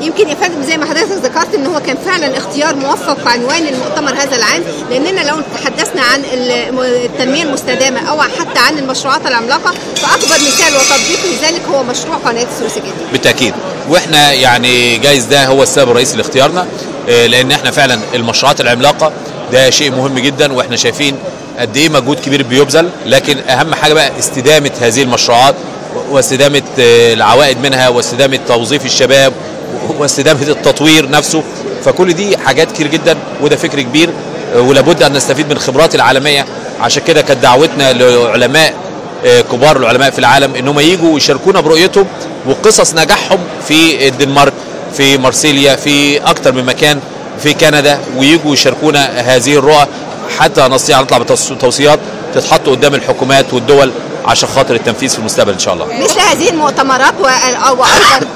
يمكن يا فندم زي ما حضرتك ذكرت ان هو كان فعلا اختيار موفق عنوان المؤتمر هذا العام لاننا لو تحدثنا عن التنميه المستدامه او حتى عن المشروعات العملاقه فاكبر مثال وتطبيق لذلك هو مشروع قناه السويس الجديد. بالتاكيد واحنا يعني جايز ده هو السبب الرئيسي لاختيارنا لان احنا فعلا المشروعات العملاقه ده شيء مهم جدا واحنا شايفين قد ايه مجهود كبير بيبذل لكن اهم حاجه بقى استدامه هذه المشروعات واستدامه العوائد منها واستدامه توظيف الشباب واستدامه التطوير نفسه فكل دي حاجات كتير جدا وده فكر كبير ولابد ان نستفيد من الخبرات العالميه عشان كده كانت دعوتنا لعلماء كبار العلماء في العالم انهم يجوا ويشاركونا برؤيتهم وقصص نجاحهم في الدنمارك في مارسيليا في اكتر من مكان في كندا ويجوا يشاركونا هذه الرؤى حتى نستطيع نطلع بتوصيات تتحط قدام الحكومات والدول عشان خاطر التنفيذ في المستقبل ان شاء الله. مثل هذه المؤتمرات وايضا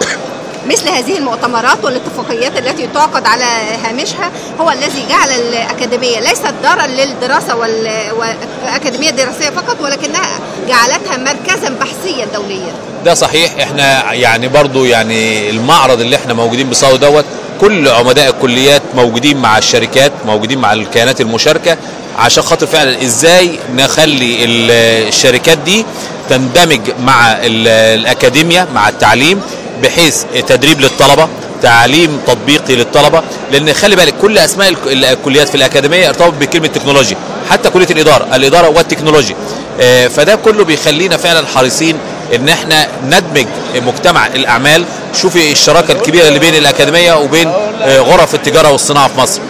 مثل هذه المؤتمرات والاتفاقيات التي تعقد على هامشها هو الذي جعل الأكاديمية ليست دارا للدراسة والأكاديمية الدراسية فقط ولكنها جعلتها مركزا بحثيا دوليا ده صحيح احنا يعني برضو يعني المعرض اللي احنا موجودين بصاو دوت كل عمداء الكليات موجودين مع الشركات موجودين مع الكيانات المشاركة عشان خاطر فعلا ازاي نخلي الشركات دي تندمج مع الأكاديمية مع التعليم بحيث تدريب للطلبه تعليم تطبيقي للطلبه لان خلي بالك كل اسماء الكليات في الاكاديميه ارتبط بكلمه تكنولوجيا حتى كليه الاداره الاداره والتكنولوجيا فده كله بيخلينا فعلا حريصين ان احنا ندمج مجتمع الاعمال شوفي الشراكه الكبيره اللي بين الاكاديميه وبين غرف التجاره والصناعه في مصر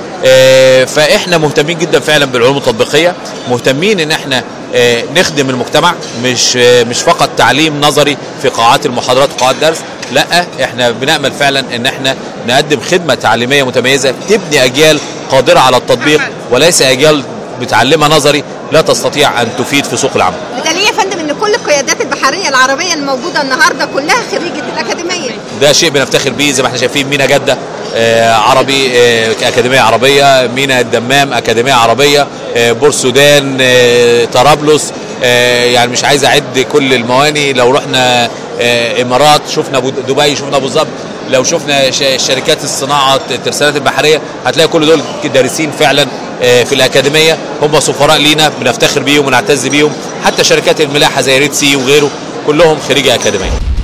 فاحنا مهتمين جدا فعلا بالعلوم التطبيقيه مهتمين ان احنا نخدم المجتمع مش مش فقط تعليم نظري في قاعات المحاضرات وقاعات درس لا احنا بنامل فعلا ان احنا نقدم خدمه تعليميه متميزه تبني اجيال قادره على التطبيق وليس اجيال بتعلمها نظري لا تستطيع ان تفيد في سوق العمل. بالتالي يا فندم ان كل القيادات البحريه العربيه الموجوده النهارده كلها خريجه الاكاديميه. ده شيء بنفتخر بيه زي ما احنا شايفين مينا جده آه عربي آه اكاديميه عربيه، مينا الدمام اكاديميه عربيه، آه بور السودان طرابلس يعني مش عايز اعد كل المواني لو رحنا امارات شفنا دبي شفنا ابو ظبي لو شفنا شركات الصناعه الترسانات البحريه هتلاقي كل دول دارسين فعلا في الاكاديميه هم سفراء لينا بنفتخر بيهم ونعتز بيهم حتى شركات الملاحه زي ريد سي وغيره كلهم خريجي اكاديميه